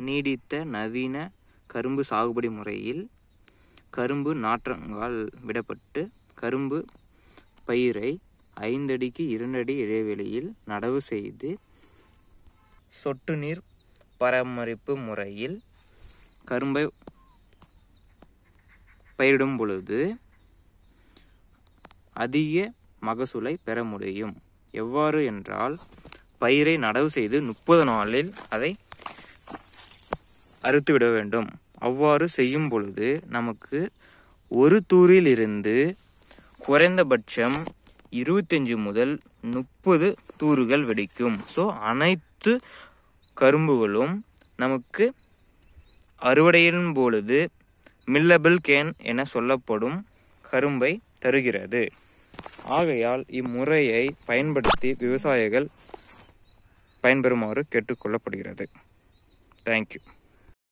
நீடித்த நவீன கரும்பு சாகுபடி முறையில் கரும்பு நாற்றங்கால் விடப்பட்டு கரும்பு பயிரை ஐந்தடிக்கு இரண்டடி இடைவெளியில் நடவு செய்து சொட்டு நீர் பராமரிப்பு முறையில் கரும்பை பயிரிடும் பொழுது அதிக மகசூலை பெற முடியும் எவ்வாறு என்றால் பயிரை நடவு செய்து முப்பது நாளில் அதை அறுத்துவிட வேண்டும் அவ்வாறு செய்யும் பொழுது நமக்கு ஒரு தூரில் இருந்து குறைந்தபட்சம் இருபத்தஞ்சு முதல் முப்பது தூறுகள் வெடிக்கும் ஸோ அனைத்து கரும்புகளும் நமக்கு அறுவடையின் பொழுது மில்லபிள் கேன் என சொல்லப்படும் கரும்பை தருகிறது ஆகையால் இம்முறையை பயன்படுத்தி விவசாயிகள் பயன்பெறுமாறு கேட்டுக்கொள்ளப்படுகிறது தேங்க்யூ